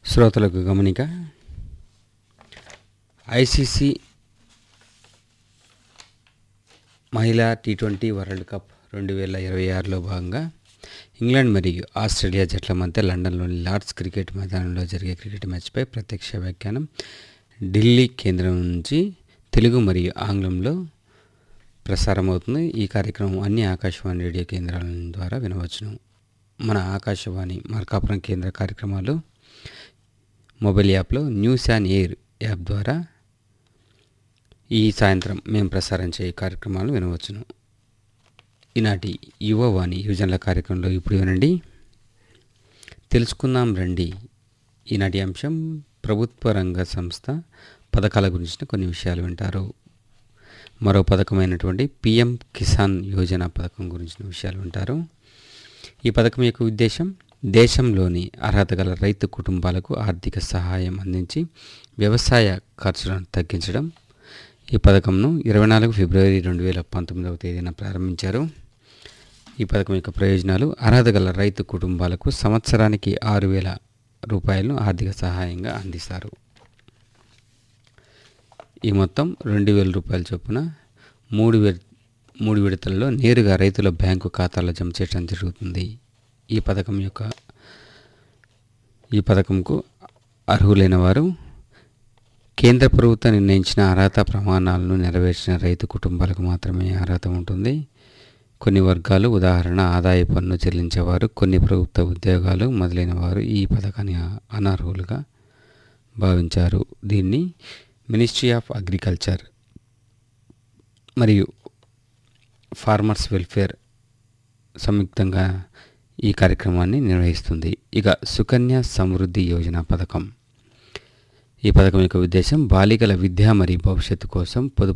శ్రోతలకు గమనిక ఐసీసీ మహిళా టీ ట్వంటీ వరల్డ్ కప్ రెండు వేల ఇరవై ఆరులో భాగంగా ఇంగ్లాండ్ మరియు ఆస్ట్రేలియా జట్ల మధ్య లండన్లోని లార్డ్స్ క్రికెట్ మైదానంలో జరిగే క్రికెట్ మ్యాచ్పై ప్రత్యక్ష వ్యాఖ్యానం ఢిల్లీ కేంద్రం నుంచి తెలుగు మరియు ఆంగ్లంలో ప్రసారమవుతుంది ఈ కార్యక్రమం అన్ని ఆకాశవాణి రేడియో కేంద్రాల ద్వారా వినవచ్చును మన ఆకాశవాణి మార్కాపురం కేంద్ర కార్యక్రమాలు మొబైల్ యాప్లో న్యూస్ అండ్ ఎయిర్ యాప్ ద్వారా ఈ సాయంత్రం మేము ప్రసారం చేయే కార్యక్రమాలు వినవచ్చును ఈనాటి యువవాణి యువజనుల కార్యక్రమంలో ఇప్పుడు వినండి తెలుసుకుందాం రండి ఈనాటి అంశం ప్రభుత్వ రంగ సంస్థ పథకాల గురించిన కొన్ని విషయాలు వింటారు మరో పథకమైనటువంటి పిఎం కిసాన్ యోజన పథకం గురించిన విషయాలు వింటారు ఈ పథకం యొక్క ఉద్దేశం దేశంలోని అర్హత గల రైతు కుటుంబాలకు ఆర్థిక సహాయం అందించి వ్యవసాయ ఖర్చులను తగ్గించడం ఈ పథకంను ఇరవై నాలుగు ఫిబ్రవరి రెండు వేల పంతొమ్మిదవ తేదీన ప్రారంభించారు ఈ పథకం యొక్క ప్రయోజనాలు అర్హత గల రైతు కుటుంబాలకు సంవత్సరానికి ఆరు వేల రూపాయలను ఆర్థిక సహాయంగా అందిస్తారు ఈ మొత్తం రెండు వేల రూపాయల చొప్పున మూడు విడ మూడు విడతల్లో నేరుగా రైతుల బ్యాంకు ఖాతాలో జమ చేయడం జరుగుతుంది ఈ పథకం యొక్క ఈ పథకంకు అర్హులైన వారు కేంద్ర ప్రభుత్వం నిర్ణయించిన అర్హత ప్రమాణాలను నెరవేర్చిన రైతు కుటుంబాలకు మాత్రమే అర్హత ఉంటుంది కొన్ని వర్గాలు ఉదాహరణ ఆదాయ పన్ను చెల్లించేవారు కొన్ని ప్రభుత్వ ఉద్యోగాలు మొదలైన వారు ఈ పథకాన్ని అనర్హులుగా భావించారు దీన్ని మినిస్ట్రీ ఆఫ్ అగ్రికల్చర్ మరియు ఫార్మర్స్ వెల్ఫేర్ సంయుక్తంగా ఈ కార్యక్రమాన్ని నిర్వహిస్తుంది ఇక సుకన్య సమృద్ధి యోజన పథకం ఈ పథకం యొక్క ఉద్దేశం బాలికల విద్య మరియు భవిష్యత్తు కోసం పొదుపు